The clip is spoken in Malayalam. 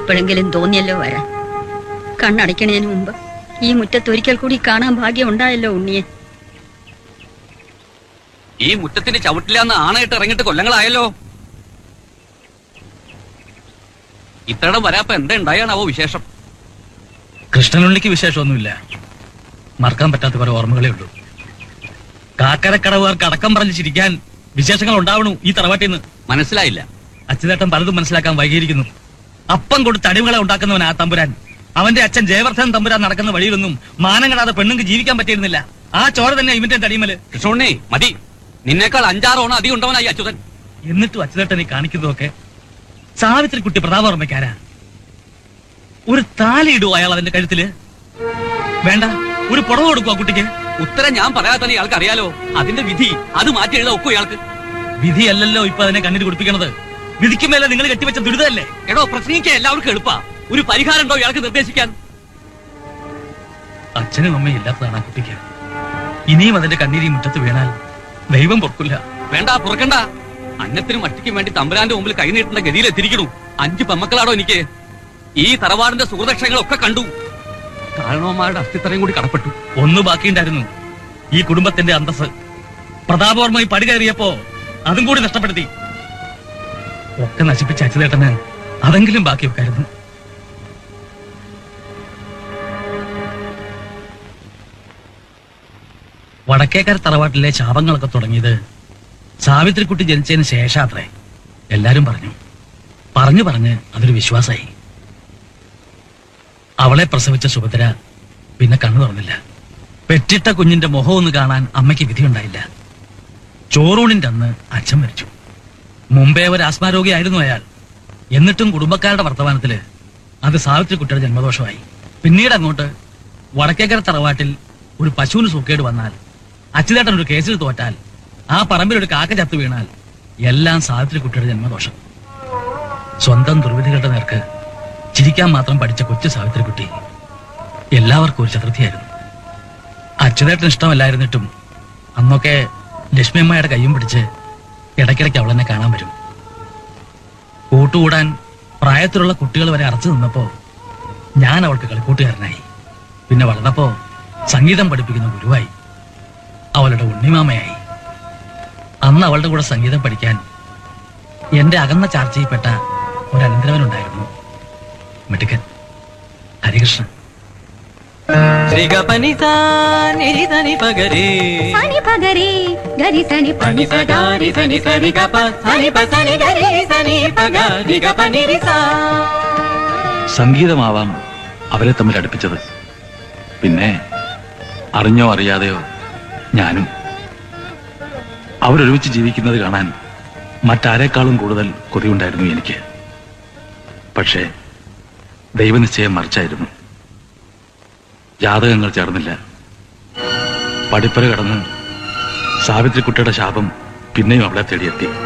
ഇപ്പോഴെങ്കിലും തോന്നിയല്ലോ വരാൻ കണ്ണടയ്ക്കണതിന് മുമ്പ് ഈ മുറ്റത്ത് ഒരിക്കൽ കൂടി കാണാൻ ഭാഗ്യം ഉണ്ടായല്ലോ ഉണ്ണിയെ ഈ മുറ്റത്തിന്റെ ചവിട്ടിലാന്ന് ആണയിട്ട് ഇറങ്ങിയിട്ട് കൊല്ലങ്ങളായല്ലോ ഇത്തരം വരാപ്പ എന്താ ഉണ്ടായാണാവോ വിശേഷം കൃഷ്ണനുള്ളിക്ക് വിശേഷമൊന്നുമില്ല മറക്കാൻ പറ്റാത്ത കുറെ ഓർമ്മകളേ ഉള്ളൂ കാക്കരക്കടവുകാർക്ക് അടക്കം പറഞ്ഞ് ചിരിക്കാൻ വിശേഷങ്ങൾ ഉണ്ടാവണു ഈ തറവാട്ടിൽ നിന്ന് മനസ്സിലായില്ല അച്യുതേട്ടൻ പലതും മനസ്സിലാക്കാൻ വൈകിയിരിക്കുന്നു അപ്പം കൊടുത്ത് അടിമകളെ ഉണ്ടാക്കുന്നവൻ ആ തമ്പുരാൻ അവന്റെ അച്ഛൻ ജയവർദ്ധൻ തമ്പുരാൻ നടക്കുന്ന വഴിയിലൊന്നും മാനം കെടാതെ പെണ്ണുങ്ങൾക്ക് ജീവിക്കാൻ പറ്റിയിരുന്നില്ല ആ ചോര തന്നെ ഇവന്റെ തടിമല് കൃഷ്ണുണ്ണി മതി നിന്നേക്കാൾ അഞ്ചാറോണം അധികം ഉണ്ടവനായി അച്യുതൻ എന്നിട്ടും അച്യുതേട്ടൻ ഈ കാണിക്കുന്നതൊക്കെ സാവിത്രി കുട്ടി പ്രതാപവർമ്മയ്ക്കാരാ ഒരു താലി ഇടുവോ അയാൾ അതിന്റെ കഴുത്തില് വേണ്ട ഒരു പുടവ കൊടുക്കുവോ ആ കുട്ടിക്ക് ഉത്തരം ഞാൻ പറയാതെ തന്നെ ഇയാൾക്ക് അറിയാലോ അതിന്റെ വിധി അത് മാറ്റി എഴുതാ ഒക്കും ഇയാൾക്ക് വിധിയല്ലല്ലോ ഇപ്പൊ അതിനെ കണ്ണിന് കുടിപ്പിക്കണത് വിധിക്ക് മേലെ നിങ്ങൾ കെട്ടിവെച്ച ദുരിതമല്ലേ എടോ പ്രസംഗിക്കാൻ എല്ലാവർക്കും എളുപ്പാ ഒരു പരിഹാരം ഉണ്ടോ ഇയാൾക്ക് നിർദ്ദേശിക്കാൻ അച്ഛനും അമ്മയും ഇല്ലാത്തതാണ് ആ കുട്ടിക്ക് ഇനിയും അതിന്റെ കണ്ണീരി മുറ്റത്ത് വീണാൽ ദൈവം പൊറക്കില്ല വേണ്ട പുറക്കണ്ട അന്നത്തിനും മട്ടിക്കും വേണ്ടി തമ്പുരാന്റെ മുമ്പിൽ കൈനീട്ടേണ്ട ഗതിയിൽ എത്തിരിക്കണു അഞ്ച് പെമ്മക്കളാടോ എനിക്ക് ഈ തറവാടിന്റെ സുഹൃതക്ഷങ്ങളൊക്കെ കണ്ടു കാരണവന്മാരുടെ അസ്ഥിത്തറയും കൂടി കടപ്പെട്ടു ഒന്ന് ബാക്കിയുണ്ടായിരുന്നു ഈ കുടുംബത്തിന്റെ അന്തസ് പ്രതാപവർമ്മ ഈ പടി കയറിയപ്പോ അതും കൂടി നഷ്ടപ്പെടുത്തി ഒക്കെ നശിപ്പിച്ച അച്യുതേട്ടന് അതെങ്കിലും ബാക്കി വെക്കായിരുന്നു വടക്കേക്കര തറവാട്ടിലെ ശാപങ്ങളൊക്കെ തുടങ്ങിയത് സാവിത്രിക്കുട്ടി ജനിച്ചതിന് ശേഷാത്രേ എല്ലാരും പറഞ്ഞു പറഞ്ഞു പറഞ്ഞ് അതൊരു വിശ്വാസായി അവളെ പ്രസവിച്ച സുഭദ്ര പിന്നെ കണ്ണു തുറന്നില്ല പെറ്റിട്ട കുഞ്ഞിന്റെ മുഖം ഒന്ന് കാണാൻ അമ്മയ്ക്ക് വിധിയുണ്ടായില്ല ചോറൂണിന്റെ അന്ന് അച്ഛൻ മരിച്ചു മുമ്പേ ഒരു ആസ്മാരോഗിയായിരുന്നു അയാൾ എന്നിട്ടും കുടുംബക്കാരുടെ വർത്തമാനത്തില് അത് സാവിത്രി കുട്ടിയുടെ ജന്മദോഷമായി പിന്നീട് അങ്ങോട്ട് വടക്കേക്കര തറവാട്ടിൽ ഒരു പശുവിന് സൂക്കേട് വന്നാൽ അച്യുതേട്ടൻ ഒരു കേസിൽ തോറ്റാൽ ആ പറമ്പിൽ ഒരു കാക്ക ചത്തു വീണാൽ എല്ലാം സാവിത്രി കുട്ടിയുടെ ജന്മദോഷം സ്വന്തം ദുർവിധികളുടെ നേർക്ക് ചിരിക്കാൻ മാത്രം പഠിച്ച കൊച്ചു സാവിത്രി കുട്ടി എല്ലാവർക്കും ഒരു ചതുർത്ഥിയായിരുന്നു അച്യുതേട്ടന് ഇഷ്ടമല്ലായിരുന്നിട്ടും അന്നൊക്കെ ലക്ഷ്മിയമ്മയുടെ കയ്യും പിടിച്ച് ഇടയ്ക്കിടയ്ക്ക് അവളെന്നെ കാണാൻ വരും കൂട്ടുകൂടാൻ പ്രായത്തിലുള്ള കുട്ടികൾ വരെ അറച്ചു നിന്നപ്പോ ഞാൻ അവൾക്ക് കളിക്കൂട്ടുകാരനായി പിന്നെ വളർന്നപ്പോ സംഗീതം പഠിപ്പിക്കുന്ന ഗുരുവായി അവളുടെ ഉണ്ണിമാമയായി അന്ന് അവളുടെ കൂടെ സംഗീതം പഠിക്കാൻ എന്റെ അകന്ന ചാർച്ചയിൽപ്പെട്ട ഒരു അനന്തരവനുണ്ടായിരുന്നു മിടുക്കൻ ഹരികൃഷ്ണൻ శ్రీగపని నిరి దని పగరే సని పగరి గరి సని పని సగారి సని సరి గప సని ప సని గరి సని పగ రి గప నిరి సా സംഗീതമാവാം അവരെ തമ്മിൽ അടുപ്പിച്ചത് പിന്നെ അറിഞ്ഞോ അറിയാതെയോ ഞാനും അവരൊരുമിച്ച് ജീവിക്കുന്നത് കാണാൻ മറ്റാരേക്കാളും കൂടുതൽ കൊതിയുണ്ടായിരുന്നു എനിക്ക് പക്ഷേ ദൈവനിശ്ചയം മറിച്ചായിരുന്നു ജാതകങ്ങൾ ചേർന്നില്ല പഠിപ്പര കടന്ന് സാവിത്രിക്കുട്ടിയുടെ ശാപം പിന്നെയും അവളെ തേടിയെത്തി